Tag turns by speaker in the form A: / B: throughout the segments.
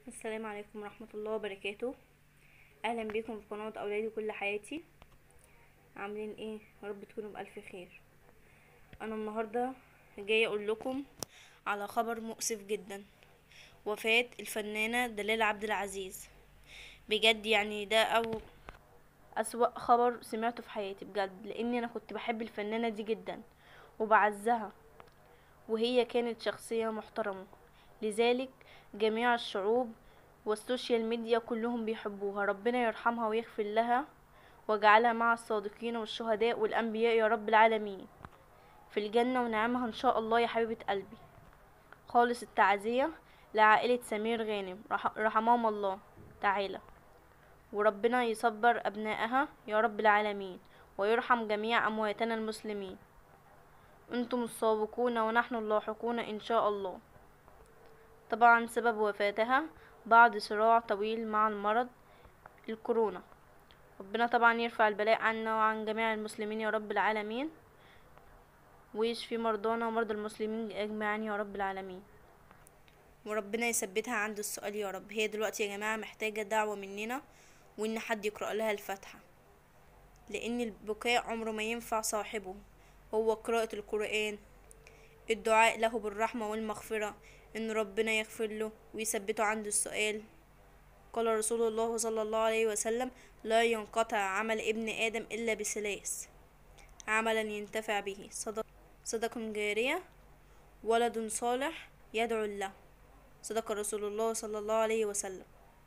A: السلام عليكم ورحمة الله وبركاته أهلا بكم في قناة أولادي كل حياتي عاملين ايه يا رب تكونوا بألف خير أنا النهاردة جاية أقول لكم على خبر مؤسف جدا وفاة الفنانة دلال عبد العزيز بجد يعني ده أو أسوأ خبر سمعته في حياتي بجد لأني أنا كنت بحب الفنانة دي جدا وبعزها وهي كانت شخصية محترمة لذلك جميع الشعوب والسوشيال ميديا كلهم بيحبوها ربنا يرحمها ويغفر لها واجعلها مع الصادقين والشهداء والأنبياء يا رب العالمين في الجنة ونعمها إن شاء الله يا حبيبة قلبي خالص التعزية لعائلة سمير غانم رح- رحمهم الله تعالى وربنا يصبر أبنائها يا رب العالمين ويرحم جميع أمواتنا المسلمين انتم السابقون ونحن اللاحقون ان شاء الله طبعا سبب وفاتها بعد صراع طويل مع المرض الكورونا ربنا طبعا يرفع البلاء عنا وعن جميع المسلمين يا رب العالمين ويشفي مرضانا ومرضى المسلمين اجمعين يا رب العالمين وربنا يثبتها عند السؤال يا رب هي دلوقتي يا جماعة محتاجة دعوة مننا وان حد يقرأ لها الفاتحة لان البكاء عمره ما ينفع صاحبه هو قراءة القرآن الدعاء له بالرحمة والمغفرة إن ربنا يغفر له ويثبته عند السؤال قال رسول الله صلى الله عليه وسلم لا ينقطع عمل ابن آدم إلا بثلاث عملا ينتفع به صدق, صدق جارية ولد صالح يدعو له صدق رسول الله صلى الله عليه وسلم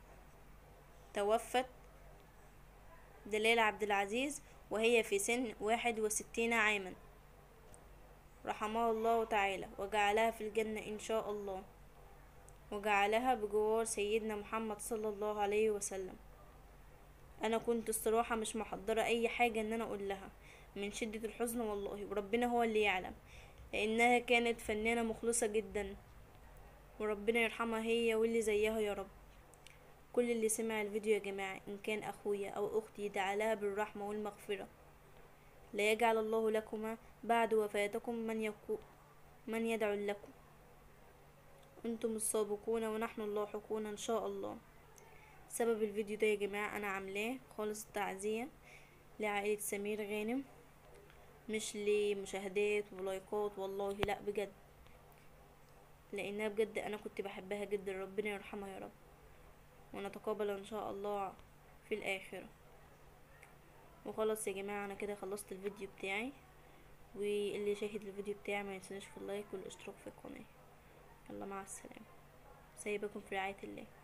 A: توفت دلال عبد العزيز وهي في سن واحد وستين عاما رحمها الله تعالى وجعلها في الجنة إن شاء الله وجعلها بجوار سيدنا محمد صلى الله عليه وسلم أنا كنت الصراحة مش محضرة أي حاجة إن أنا أقول لها من شدة الحزن والله وربنا هو اللي يعلم لأنها كانت فنانة مخلصة جدا وربنا يرحمها هي واللي زيها يا رب كل اللي سمع الفيديو يا جماعة إن كان أخويا أو أختي دعا لها بالرحمة والمغفرة لا يجعل الله لكما بعد وفاتكم من يكو من يدعو لكم انتم السابقون ونحن اللاحقون ان شاء الله سبب الفيديو ده يا جماعة انا عاملاه خالص التعزية لعائلة سمير غانم مش لمشاهدات ولايكات والله لا بجد لانها بجد انا كنت بحبها جدا ربنا يرحمها يا رب ونتقابل ان شاء الله في الاخره وخلاص يا جماعة انا كده خلصت الفيديو بتاعي واللي شاهد الفيديو بتاعي ما ينسونيش في اللايك والاشتراك في القناة يلا مع السلامة سايبكم في رعاية الله